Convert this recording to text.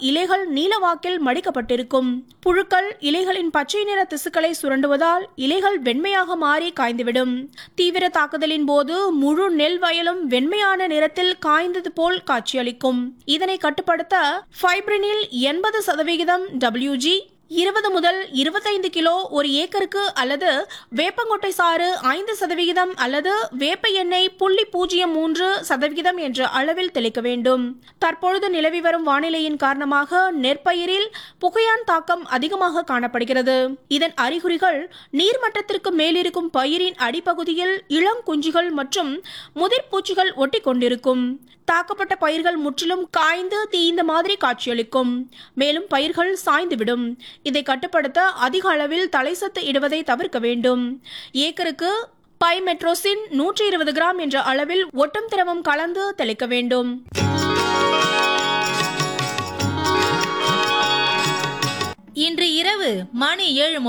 இலைகள் நீலவாக்கில் மடிக்கப்பட்டிருக்கும் புழுக்கள் இலைகளின் பச்சை நிற திசுக்களை சுரண்டுவதால் இலைகள் வெண்மையாக மாறி காய்ந்துவிடும் தீவிர தாக்குதலின் போது முழு நெல் வயலும் வெண்மையான நிறத்தில் காய்ந்தது போல் காட்சியளிக்கும் இதனை கட்டுப்படுத்த ஃபைப்ரினில் எண்பது சதவிகிதம் டபிள்யூஜி இருபது முதல் இருபத்தைந்து கிலோ ஒரு ஏக்கருக்கு அல்லது வேப்பங்கொட்டை சாறு ஐந்து சதவிகிதம் அல்லது வேப்ப எண்ணெய் புள்ளி பூஜ்ஜியம் மூன்று சதவிகிதம் என்ற அளவில் தெளிக்க வேண்டும் தற்பொழுது நிலவி வரும் வானிலையின் காரணமாக நெற்பயிரில் புகையான் தாக்கம் அதிகமாக காணப்படுகிறது இதன் அறிகுறிகள் நீர்மட்டத்திற்கு மேலிருக்கும் பயிரின் அடிப்பகுதியில் இளங்குஞ்சுகள் மற்றும் முதிர்பூச்சிகள் ஒட்டி கொண்டிருக்கும் தாக்கப்பட்ட பயிர்கள் முற்றிலும் காய்ந்து தீய்ந்த மாதிரி காட்சியளிக்கும் மேலும் பயிர்கள் சாய்ந்துவிடும் இதை கட்டுப்படுத்த அதிக அளவில் தலைசத்து இடுவதை தவிர்க்க வேண்டும் ஏக்கருக்கு பைமெட்ரோசின் நூற்றி இருபது கிராம் என்ற அளவில் ஒட்டும் திரவம் கலந்து தெளிக்க வேண்டும் இன்று இரவு மணி ஏழு